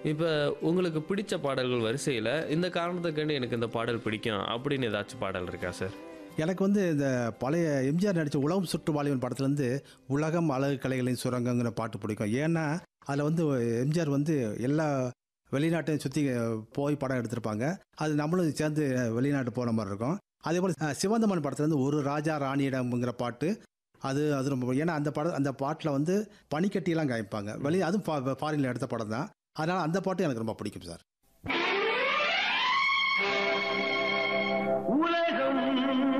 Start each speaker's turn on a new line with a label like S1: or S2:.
S1: இப்போ உங்களுக்கு பிடிச்ச பாடல்கள் வரிசையில் இந்த காரணத்துக்காண்டி எனக்கு இந்த பாடல் பிடிக்கும் அப்படின்னு ஏதாச்சும் பாடல் இருக்கா சார்
S2: எனக்கு வந்து இந்த பழைய எம்ஜிஆர் நடித்த உலகம் சுற்று வாலிபன் படத்துலேருந்து உலகம் அழகு கலைகளின் சுரங்கங்கிற பாட்டு பிடிக்கும் ஏன்னா அதில் வந்து எம்ஜிஆர் வந்து எல்லா வெளிநாட்டையும் சுற்றி போய் படம் எடுத்திருப்பாங்க அது நம்மளும் சேர்ந்து வெளிநாட்டு போன மாதிரி இருக்கும் அதே போல் அஹ், சிவந்தமன் படத்துலேருந்து ஒரு ராஜா ராணியிடம்ங்கிற பாட்டு அது அது ரொம்ப ஏன்னா அந்த படம் அந்த பாட்டில் வந்து பனிக்கட்டியெல்லாம் காமிப்பாங்க வெளியே அதுவும் ஃபாரினில் எடுத்த படம் தான் அதனால் அந்த பாட்டு எனக்கு ரொம்ப பிடிக்கும் சார்